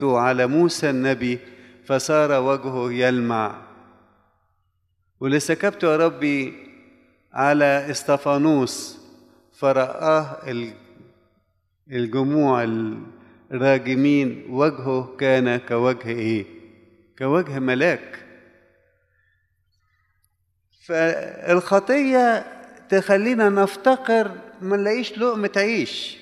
على موسى النبي فصار وجهه يلمع واللي سكبته يا ربي على استفانوس فرآه الجموع الراجمين وجهه كان كوجه ايه كوجه ملاك فالخطيه تخلينا نفتقر ما نلاقيش لقمه عيش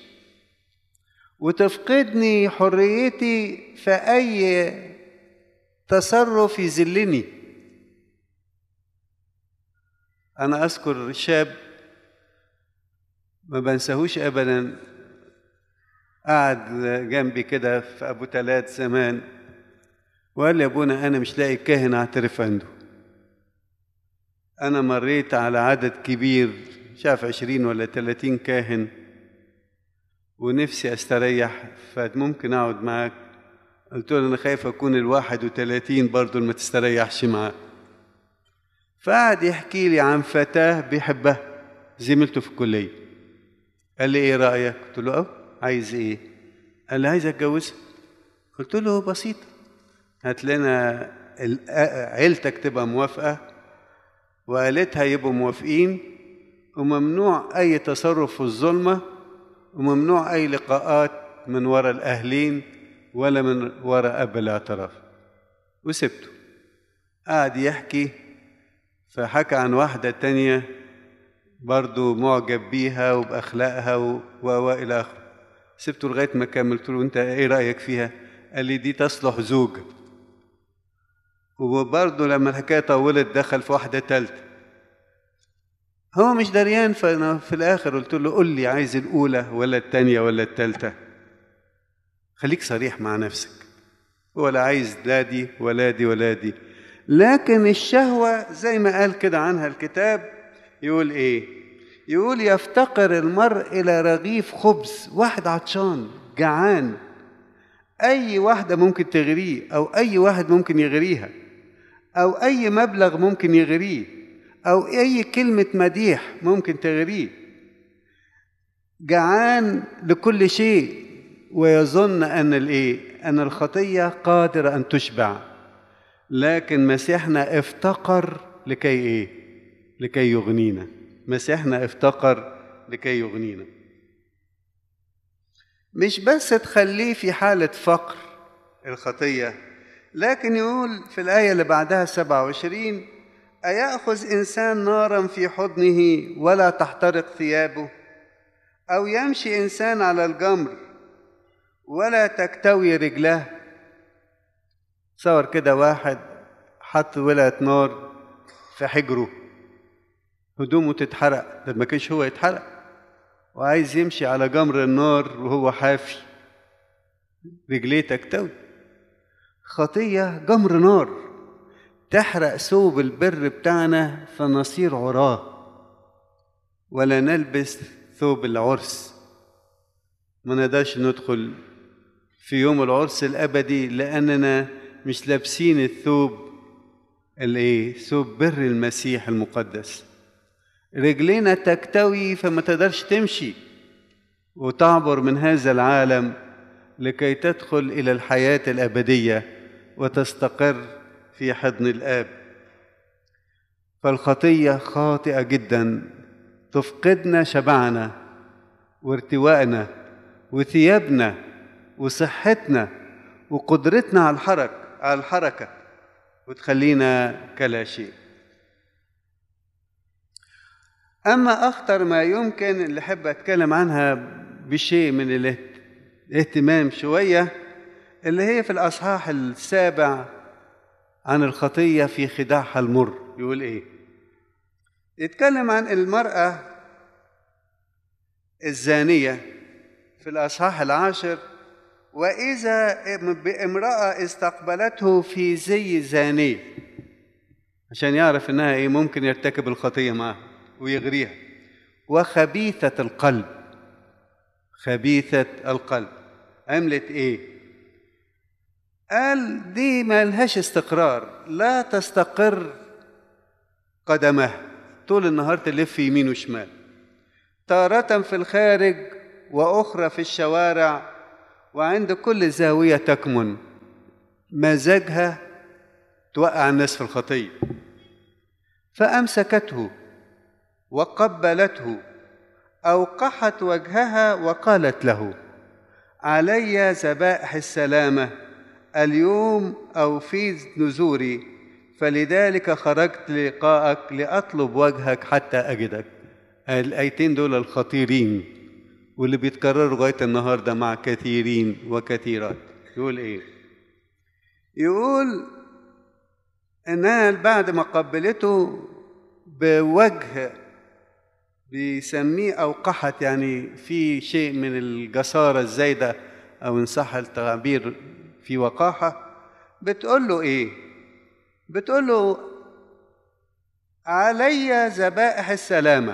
وتفقدني حريتي في اي تصرف يذلني انا اذكر شاب ما بنساهوش ابدا قعد جنبي كده في ابو تلات زمان وقال لي يا ابونا انا مش لاقي كاهن اعترف عنده انا مريت على عدد كبير شاف عشرين ولا تلاتين كاهن ونفسي استريح فممكن اقعد معاك قلت له انا خايف اكون الواحد وتلاتين برضه ما تستريحش معاه فقعد يحكي لي عن فتاة بيحبها زميلته في الكلية قال لي ايه رأيك قلت له اه عايز ايه قال لي عايز اتجوزها قلت له بسيطة هات لنا عيلتك تبقى موافقة وعيلتها يبقوا موافقين وممنوع أي تصرف في الظلمة وممنوع أي لقاءات من وراء الأهلين ولا من وراء أب الاعتراف وسبته قعد يحكي فحكى عن واحدة تانية برضو معجب بيها وبأخلاقها و و إلى آخره سبته لغاية ما كملت له أنت إيه رأيك فيها؟ قال لي دي تصلح زوجة وبرضه لما الحكاية طولت دخل في واحدة تالتة هو مش دريان فأنا في الآخر قلت له قول لي عايز الأولى ولا التانية ولا التالتة خليك صريح مع نفسك ولا عايز لا دي ولا دي ولا دي لكن الشهوة زي ما قال كده عنها الكتاب يقول إيه يقول يفتقر المرء إلى رغيف خبز واحد عطشان جعان أي واحدة ممكن تغريه أو أي واحد ممكن يغريها أو أي مبلغ ممكن يغريه أو أي كلمة مديح ممكن تغريه جعان لكل شيء ويظن أن الإيه؟ أن الخطية قادرة أن تشبع لكن مسيحنا افتقر لكي إيه؟ لكي يغنينا مسيحنا افتقر لكي يغنينا مش بس تخليه في حالة فقر الخطية لكن يقول في الآية اللي بعدها 27 أيأخذ إنسان نارا في حضنه ولا تحترق ثيابه أو يمشي إنسان على الجمر ولا تكتوي رجلاه صور كده واحد حط ولعة نار في حجره هدومه تتحرق ده ما كانش هو يتحرق وعايز يمشي على جمر النار وهو حافي رجليه تكتوي خطية جمر نار تحرق ثوب البر بتاعنا فنصير عراه ولا نلبس ثوب العرس ما نقدرش ندخل في يوم العرس الأبدي لأننا مش لابسين الثوب الايه ثوب بر المسيح المقدس رجلينا تكتوي فما تقدرش تمشي وتعبر من هذا العالم لكي تدخل الى الحياه الابديه وتستقر في حضن الاب فالخطيه خاطئه جدا تفقدنا شبعنا وارتوائنا وثيابنا وصحتنا وقدرتنا على الحرك على الحركه وتخلينا كلا شيء أما أخطر ما يمكن اللي أحب أتكلم عنها بشيء من الاهتمام شوية اللي هي في الأصحاح السابع عن الخطية في خداعها المر يقول إيه؟ يتكلم عن المرأة الزانية في الأصحاح العاشر وإذا بامرأة استقبلته في زي زانية عشان يعرف إنها إيه ممكن يرتكب الخطية معها ويغريها وخبيثة القلب خبيثة القلب عملت ايه قال دي ما لهاش استقرار لا تستقر قدمها طول النهار تلف يمين وشمال تارة في الخارج وأخرى في الشوارع وعند كل زاوية تكمن مزاجها توقع الناس في الخطية فأمسكته وقبلته أوقحت وجهها وقالت له علي ذبائح السلامة اليوم أوفيت نذوري فلذلك خرجت للقائك لأطلب وجهك حتى أجدك الآيتين دول الخطيرين واللي بيتكرروا لغاية النهاردة مع كثيرين وكثيرات يقول إيه؟ يقول إنها بعد ما قبلته بوجه بيسميه أوقحت يعني في شيء من الجسارة الزايدة أو إن صح التعبير في وقاحة بتقول له إيه؟ بتقول له علي ذبائح السلامة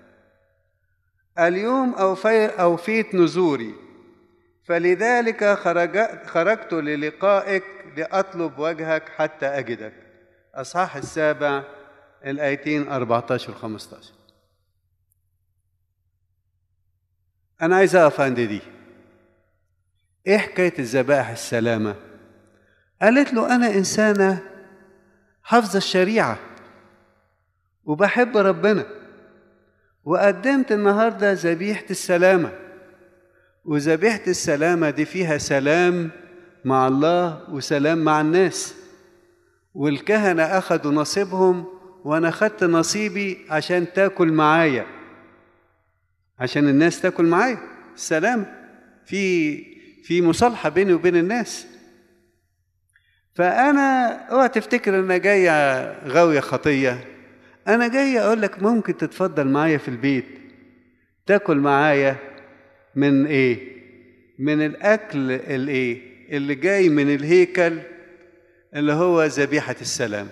اليوم أوفي أوفيت نذوري فلذلك خرجت, خرجت للقائك لأطلب وجهك حتى أجدك أصحاح السابع الآيتين 14 و 15 أنا عايز أقف عند دي إيه حكاية الذبائح السلامة؟ قالت له أنا إنسانة حافظة الشريعة وبحب ربنا وقدمت النهاردة ذبيحة السلامة وذبيحة السلامة دي فيها سلام مع الله وسلام مع الناس والكهنة أخدوا نصيبهم وأنا خدت نصيبي عشان تاكل معايا عشان الناس تاكل معايا السلام في في مصالحة بيني وبين الناس فأنا اوعى تفتكر إن أنا جاية غاوية خطية أنا جاي أقول لك ممكن تتفضل معايا في البيت تاكل معايا من إيه؟ من الأكل الإيه؟ اللي جاي من الهيكل اللي هو ذبيحة السلام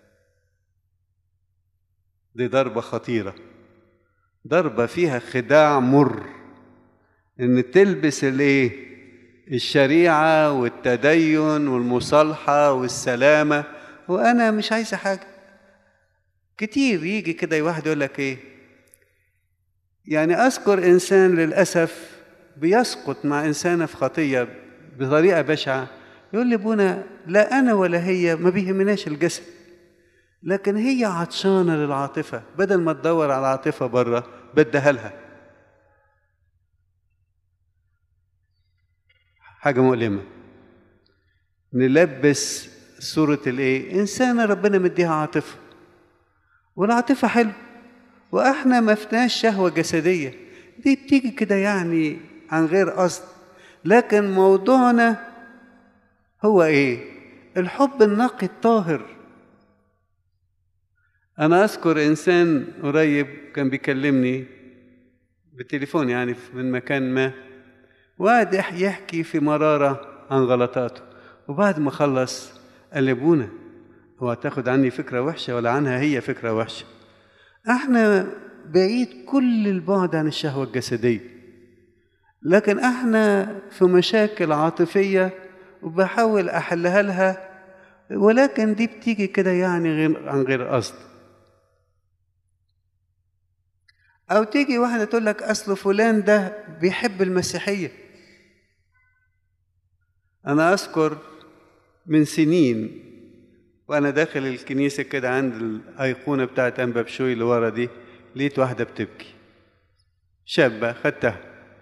دي ضربة خطيرة ضربة فيها خداع مر إن تلبس الإيه؟ الشريعة والتدين والمصالحة والسلامة وأنا مش عايزة حاجة كتير يجي كده واحد يقول لك إيه يعني أذكر إنسان للأسف بيسقط مع إنسانة في خطية بطريقة بشعة يقول لي ابونا لا أنا ولا هي ما بيهمناش الجسد لكن هي عطشانة للعاطفة بدل ما تدور على العاطفة بره بديها لها حاجة مؤلمة نلبس صورة الايه إنسانة ربنا مديها عاطفة والعاطفة حلو وإحنا ما فيناش شهوة جسدية دي بتيجي كده يعني عن غير قصد لكن موضوعنا هو إيه الحب النقي الطاهر أنا أذكر إنسان قريب كان بيكلمني بالتليفون يعني من مكان ما وقعد يحكي في مرارة عن غلطاته وبعد ما خلص قال لي ابونا هو هتاخد عني فكرة وحشة ولا عنها هي فكرة وحشة احنا بعيد كل البعد عن الشهوة الجسدية لكن احنا في مشاكل عاطفية وبحاول احلها لها ولكن دي بتيجي كده يعني غير عن غير قصد او تيجي واحدة تقول لك اصل فلان ده بيحب المسيحية انا اذكر من سنين وانا داخل الكنيسه كده عند الايقونه بتاعت انبا بشوي اللي ورا دي لقيت واحده بتبكي شابه خدتها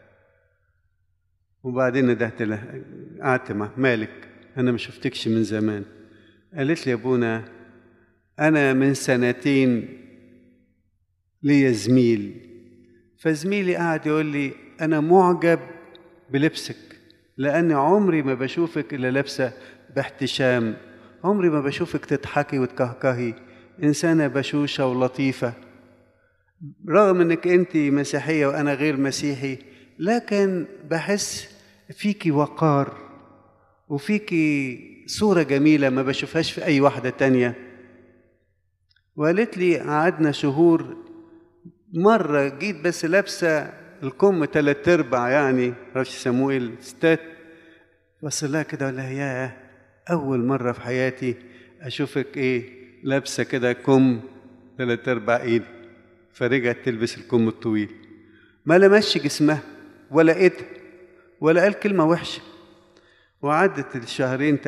وبعدين ندهت لها قعدت معها مالك انا ما شفتكش من زمان قالت لي يا ابونا انا من سنتين ليا زميل فزميلي قعد يقول لي انا معجب بلبسك لأن عمري ما بشوفك إلا لابسة باحتشام عمري ما بشوفك تضحكي وتكهكهي إنسانة بشوشة ولطيفة رغم إنك أنت مسيحية وأنا غير مسيحي لكن بحس فيكي وقار وفيكي صورة جميلة ما بشوفهاش في أي واحدة تانية وقالت لي قعدنا شهور مرة جيت بس لابسة الكم تلات ارباع يعني معرفش يسموه ايه الستات بص لها كده ولا ياه اول مره في حياتي اشوفك ايه لابسه كده كم تلات ارباع ايد فرجعت تلبس الكم الطويل ما لمسش جسمها ولا ايدها ولا قال كلمه وحشه وعدت الشهرين